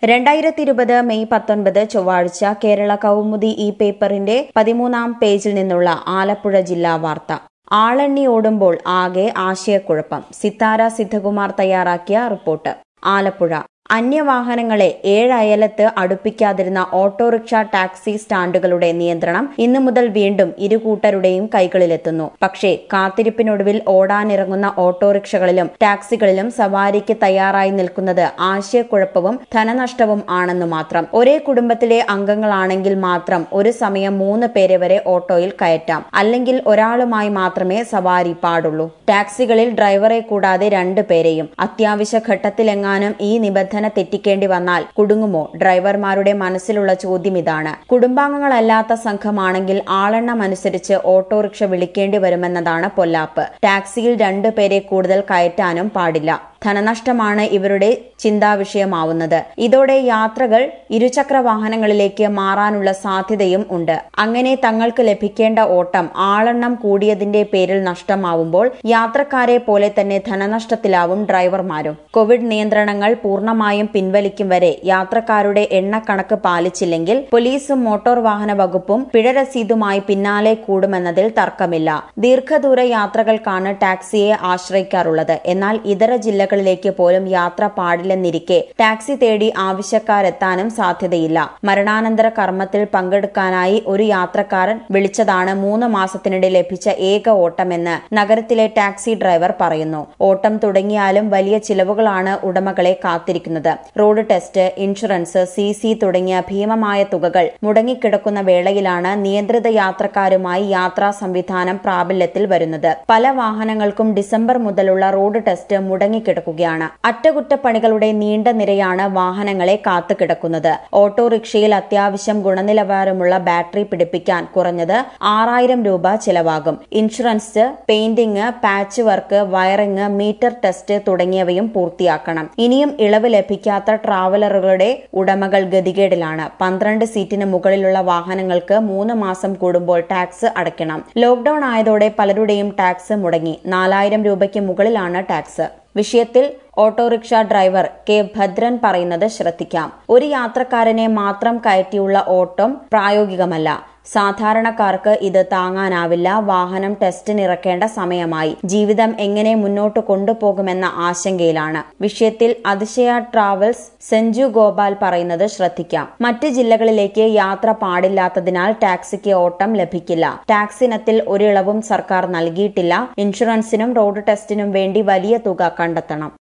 രണ്ടായിരത്തി ഇരുപത് മെയ് പത്തൊൻപത് ചൊവ്വാഴ്ച കേരള കൗമുദി ഈ പേപ്പറിന്റെ പതിമൂന്നാം പേജിൽ നിന്നുള്ള ആലപ്പുഴ ജില്ലാ വാർത്ത ആളെണ്ണി ഓടുമ്പോൾ ആകെ ആശയക്കുഴപ്പം സിത്താര സിദ്ധകുമാർ തയ്യാറാക്കിയ റിപ്പോർട്ട് ആലപ്പുഴ അന്യവാഹനങ്ങളെ ഏഴയലത്ത് അടുപ്പിക്കാതിരുന്ന ഓട്ടോറിക്ഷ ടാക്സി സ്റ്റാൻഡുകളുടെ നിയന്ത്രണം ഇന്നു മുതൽ വീണ്ടും ഇരുകൂട്ടരുടെയും കൈകളിലെത്തുന്നു പക്ഷേ കാത്തിരിപ്പിനൊടുവിൽ ഓടാനിറങ്ങുന്ന ഓട്ടോറിക്ഷകളിലും ടാക്സികളിലും സവാരിക്ക് തയ്യാറായി നിൽക്കുന്നത് ആശയക്കുഴപ്പവും ധനനഷ്ടവും ആണെന്നു മാത്രം ഒരേ കുടുംബത്തിലെ അംഗങ്ങളാണെങ്കിൽ മാത്രം ഒരു സമയം മൂന്ന് പേരെ വരെ ഓട്ടോയിൽ കയറ്റാം അല്ലെങ്കിൽ ഒരാളുമായി മാത്രമേ സവാരി പാടുള്ളൂ ടാക്സികളിൽ ഡ്രൈവറെ കൂടാതെ രണ്ടു പേരെയും അത്യാവശ്യ ഘട്ടത്തിലെങ്ങാനും ഈ നിബന്ധന തെറ്റിക്കേണ്ടി വന്നാൽ കുടുങ്ങുമോ ഡ്രൈവർമാരുടെ മനസ്സിലുള്ള ചോദ്യം ഇതാണ് കുടുംബാംഗങ്ങളല്ലാത്ത സംഘമാണെങ്കിൽ ആളെണ്ണം അനുസരിച്ച് ഓട്ടോറിക്ഷ വിളിക്കേണ്ടി വരുമെന്നതാണ് പൊല്ലാപ്പ് ടാക്സിയിൽ രണ്ടു പേരെ കൂടുതൽ കയറ്റാനും പാടില്ല ധനനഷ്ടമാണ് ഇവരുടെ ചിന്താവിഷയമാവുന്നത് ഇതോടെ യാത്രകൾ ഇരുചക്ര വാഹനങ്ങളിലേക്ക് മാറാനുള്ള സാധ്യതയും ഉണ്ട് അങ്ങനെ തങ്ങൾക്ക് ലഭിക്കേണ്ട ഓട്ടം ആളെണ്ണം കൂടിയതിന്റെ പേരിൽ നഷ്ടമാവുമ്പോൾ യാത്രക്കാരെ പോലെ തന്നെ ധനനഷ്ടത്തിലാവും ഡ്രൈവർമാരും കോവിഡ് നിയന്ത്രണങ്ങൾ പൂർണ്ണമായും പിൻവലിക്കും വരെ യാത്രക്കാരുടെ എണ്ണക്കണക്ക് പാലിച്ചില്ലെങ്കിൽ പോലീസും മോട്ടോർ വാഹന വകുപ്പും പിഴ രസീതുമായി പിന്നാലെ കൂടുമെന്നതിൽ തർക്കമില്ല ദീർഘദൂര യാത്രകൾക്കാണ് ടാക്സിയെ ആശ്രയിക്കാറുള്ളത് എന്നാൽ ഇതര ജില്ലകളിലേക്ക് പോലും യാത്ര പാടില്ലെന്നിരിക്കെ ടാക്സി തേടി ആവശ്യക്കാരെത്താനും സാധ്യതയില്ല മരണാനന്തര കർമ്മത്തിൽ പങ്കെടുക്കാനായി ഒരു യാത്രക്കാരൻ വിളിച്ചതാണ് മൂന്ന് മാസത്തിനിടെ ലഭിച്ച ഏക ഓട്ടമെന്ന് നഗരത്തിലെ ടാക്സി ഡ്രൈവർ പറയുന്നു ഓട്ടം തുടങ്ങിയാലും വലിയ ചിലവുകളാണ് ഉടമകളെ കാത്തിരിക്കുന്നത് road test insurance C C തുടങ്ങിയ ഭീമമായ തുകകൾ മുടങ്ങിക്കിടക്കുന്ന വേളയിലാണ് നിയന്ത്രിത യാത്രക്കാരുമായി യാത്രാ സംവിധാനം പ്രാബല്യത്തിൽ വരുന്നത് പല വാഹനങ്ങൾക്കും ഡിസംബർ മുതലുള്ള റോഡ് ടെസ്റ്റ് മുടങ്ങിക്കിടക്കുകയാണ് അറ്റകുറ്റപ്പണികളുടെ നീണ്ട നിരയാണ് വാഹനങ്ങളെ കാത്തുകിടക്കുന്നത് ഓട്ടോറിക്ഷയിൽ അത്യാവശ്യം ഗുണനിലവാരമുള്ള ബാറ്ററി പിടിപ്പിക്കാൻ കുറഞ്ഞത് ആറായിരം രൂപ ചിലവാകും insurance painting patch work wiring metre test തുടങ്ങിയവയും പൂർത്തിയാക്കണം ഇനിയും ഇളവ് ലഭിക്കാത്ത ട്രാവലറുകളുടെ ഉടമകൾ ഗതികേടിലാണ് പന്ത്രണ്ട് സീറ്റിന് മുകളിലുള്ള വാഹനങ്ങൾക്ക് മൂന്ന് മാസം കൂടുമ്പോൾ ടാക്സ് അടയ്ക്കണം ലോക്ഡൌൺ ആയതോടെ പലരുടെയും ടാക്സ് മുടങ്ങി നാലായിരം രൂപയ്ക്ക് മുകളിലാണ് ടാക്സ് വിഷയത്തിൽ ഓട്ടോറിക്ഷ ഡ്രൈവർ കെ ഭദ്രൻ പറയുന്നത് ശ്രദ്ധിക്കാം ഒരു യാത്രക്കാരനെ മാത്രം കയറ്റിയുള്ള ഓട്ടം പ്രായോഗികമല്ല സാധാരണക്കാർക്ക് ഇത് താങ്ങാനാവില്ല വാഹനം ടെസ്റ്റിനിറക്കേണ്ട സമയമായി ജീവിതം എങ്ങനെ മുന്നോട്ട് കൊണ്ടുപോകുമെന്ന ആശങ്കയിലാണ് വിഷയത്തിൽ അതിശയ ട്രാവൽസ് സെഞ്ചു ഗോപാൽ പറയുന്നത് ശ്രദ്ധിക്കാം മറ്റ് ജില്ലകളിലേക്ക് യാത്ര പാടില്ലാത്തതിനാൽ ടാക്സിക്ക് ഓട്ടം ലഭിക്കില്ല ടാക്സിനത്തിൽ ഒരിളവും സർക്കാർ നൽകിയിട്ടില്ല ഇൻഷുറൻസിനും റോഡ് ടെസ്റ്റിനും വേണ്ടി വലിയ തുക കണ്ടെത്തണം